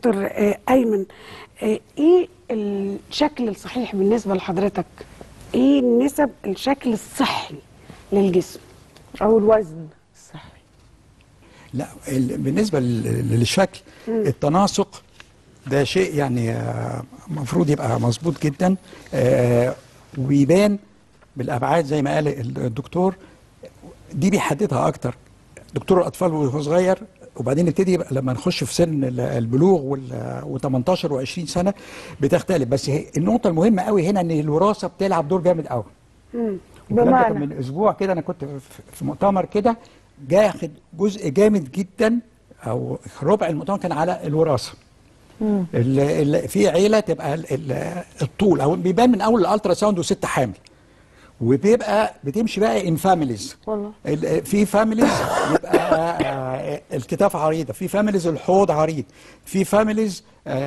دكتور آه، ايمن آه، ايه الشكل الصحيح بالنسبه لحضرتك ايه نسب الشكل الصحي للجسم او الوزن الصحي لا ال- بالنسبه لل- للشكل التناسق ده شيء يعني آه، المفروض يبقى مظبوط جدا آه، ويبان بالابعاد زي ما قال الدكتور دي بيحددها اكتر دكتور الاطفال وهو صغير وبعدين نبتدي يبقى لما نخش في سن ال- البلوغ و18 و20 سنه بتختلف بس هي النقطه المهمه قوي هنا ان الوراثه بتلعب دور جامد قوي الكلام ده بمعنى؟ كان من اسبوع كده انا كنت في- في مؤتمر كده جاخد جزء جامد جدا او ربع المؤتمر كان على الوراثه ال- ال- في عيله تبقى ال- ال- الطول او بيبان من اول الالترا ساوند وست حامل وبيبقى بتمشي بقى ان فاميليز والله. في فاميليز يبقى آه، الكتاف عريضه في فاميليز الحوض عريض في فاميليز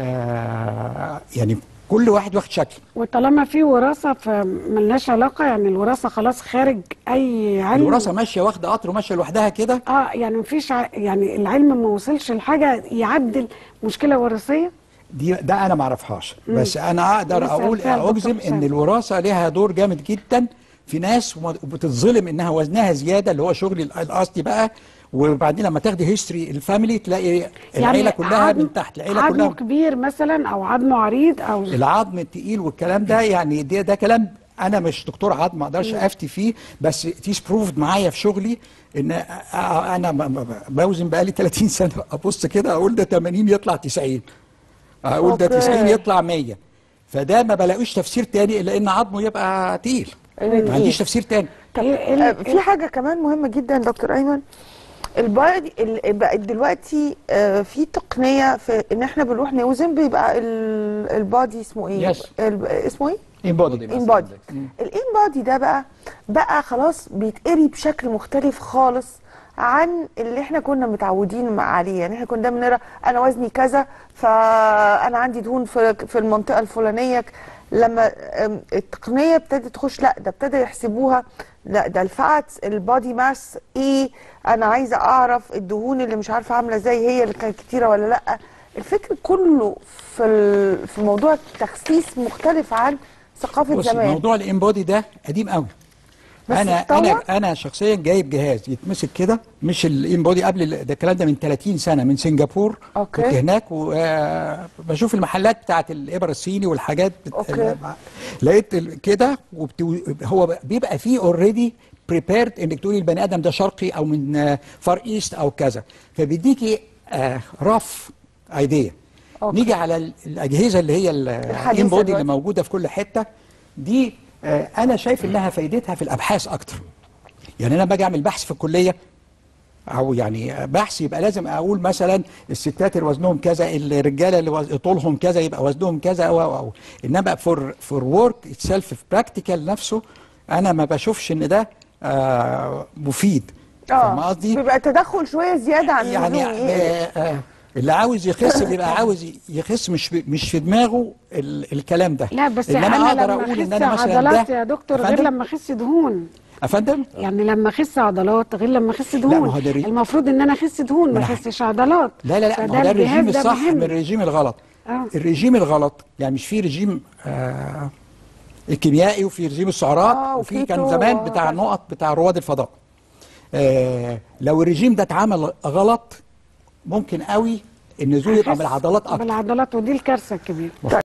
آه، يعني كل واحد واخد شكل وطالما في وراثه فملناش علاقه يعني الوراثه خلاص خارج اي علم الوراثه ماشيه واخده قطر وماشيه لوحدها كده اه يعني مفيش ع... يعني العلم ما وصلش لحاجه يعدل مشكله وراثيه دي ده انا ما اعرفهاش بس انا اقدر لسه اقول عارفاها الدكتور اجزم ان حسام. الوراثه ليها دور جامد جدا في ناس وما- وبتتظلم انها وزنها زياده اللي هو شغل ال- الاصلي بقى وبعدين لما تاخدي هيستوري الفاميلي تلاقي العيله كلها عظم- من تحت العيله عظمه كلها كبير مثلا او عظمه عريض او العظم التقيل والكلام ده يعني ده, ده كلام انا مش دكتور عظم ما اقدرش افتي فيه بس تيس بروفد معايا في شغلي ان أ- انا ب- ب- بوزن بقالي 30 سنه ابص كده اقول ده 80 يطلع 90 اقول ده أوكي. 90 يطلع 100 فده ما بلاقيش تفسير تاني الا ان عظمه يبقى تقيل تقيل. ما عنديش تفسير تاني طب إيه- إيه- آه، في حاجه كمان مهمه جدا دكتور ايمن البادي ال- بقت دلوقتي آه، في تقنيه في ان احنا بنروح نوزن بيبقى ال- البادي اسمه ايه Yes. ال- اسمه ايه انبودي انبادي الانبادي ده بقى بقى خلاص بيتقري بشكل مختلف خالص عن اللي احنا كنا متعودين مع- عليه يعني احنا كنا بنقرا انا وزني كذا فانا عندي دهون في في المنطقه الفلانيه لما أم، التقنيه ابتدت تخش لا ده ابتدى يحسبوها لا ده الفات البادي ماس ايه انا عايزه اعرف الدهون اللي مش عارفه عامله ازاي هي اللي كانت كتيره ولا لا الفكر كله في ال- في موضوع التخسيس مختلف عن ثقافه بص زمان موضوع الانبودي ده قديم قوي بس انا اتطور؟ انا انا شخصيا جايب جهاز يتمسك كده مش الانبودي قبل ال- ده الكلام ده من 30 سنه من سنغافور أوكي. كنت هناك وبشوف المحلات بتاعت الابر الصيني والحاجات بت... أوكي. لقيت ال- كده وبت... هو بيبقى فيه اوريدي بريبيرد انك تقولي البني ادم ده شرقي او من فار ايست او كذا فبيديكي رف ايديا أوكي. نيجي على ال- الاجهزه اللي هي الحديثة الانبودي اللي دلوقتي. موجوده في كل حته دي آه، انا شايف انها فايدتها في الابحاث اكتر يعني انا باجي اعمل بحث في الكليه او يعني بحث يبقى لازم اقول مثلا الستات اللي وزنهم كذا الرجاله اللي وز- طولهم كذا يبقى وزنهم كذا او او او انما فور فور ورك اتسيلف في براكتيكال نفسه انا ما بشوفش ان ده آه مفيد فاهم اه قصدي؟ بيبقى تدخل شويه زياده عن يعني اللزوم ايه آه آه اللي عاوز يخس بيبقى عاوز يخس مش في مش في دماغه ال الكلام ده لا بس إنما انا أقدر لما أقول إن اخس أنا مثلاً عضلات ده- يا دكتور غير أفندم؟ لما اخس دهون افندم يعني لما اخس عضلات غير لما اخس دهون ما هو ده ري- المفروض ان انا اخس دهون ما ما أنا- اخسش عضلات لا لا لا فده ما هو ده الرجيم الجهاز ده الصح مهم. من الرجيم الغلط آه. الرجيم الغلط يعني مش في رجيم آه الكيميائي وفي رجيم السعرات آه، وفي كان وكيتو زمان و- بتاع النقط بتاع رواد الفضاء آه لو الرجيم ده اتعمل غلط ممكن قوي النزول يبقى أخس بالعضلات اكتر بالعضلات ودي الكارثه الكبيره